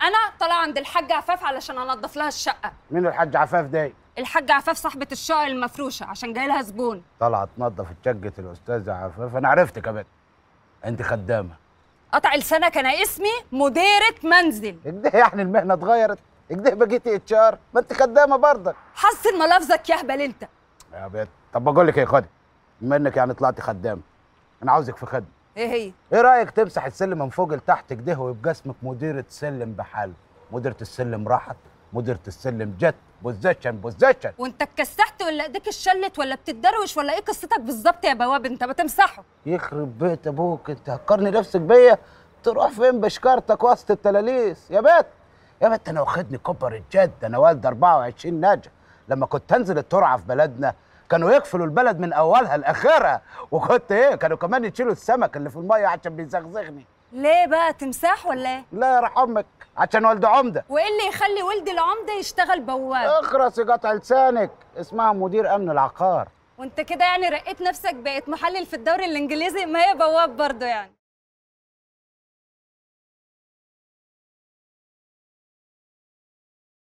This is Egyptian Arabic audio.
انا طالعه عند الحاج عفاف علشان انضف لها الشقه مين الحاج عفاف ده الحاج عفاف صاحبه الشقق المفروشه عشان جاي لها زبون طلعت تنظف شقه الاستاذ عفاف انا عرفت كمان انت خدامه قطع لسانك انا اسمي مديره منزل كده يعني المهنه اتغيرت كده بقيتي اتش ار ما انت خدامه برضك حسن ملافظك يا هبل انت يا بيت طب بقول لك ايه خدي بما انك يعني طلعتي خدامه انا عاوزك في خدمه ايه هي ايه رايك تمسح السلم من فوق لتحت كده ويبقى اسمك مديره سلم بحال مديره السلم راحت مديره السلم جت بوزيشن بوزيشن وانت اتكسحت ولا ايديك اتشلت ولا بتتدروش ولا ايه قصتك بالظبط يا بواب انت بتمسحه يخرب بيت ابوك انت هتقارني نفسك بيا تروح فين بشكارتك وسط التلاليس يا بيت يا بيت انا واخدني كبر الجد انا والد 24 ناجح لما كنت انزل الترعه في بلدنا كانوا يقفلوا البلد من اولها لاخرها وكنت ايه كانوا كمان يشيلوا السمك اللي في الميه عشان بيزغزغني ليه بقى تمساح ولا ايه لا يرحم امك عشان والد عمده وايه اللي يخلي ولد العمده يشتغل بواب اخرس قطع لسانك اسمها مدير امن العقار وانت كده يعني رقيت نفسك بقيت محلل في الدوري الانجليزي ما هي بواب برضه يعني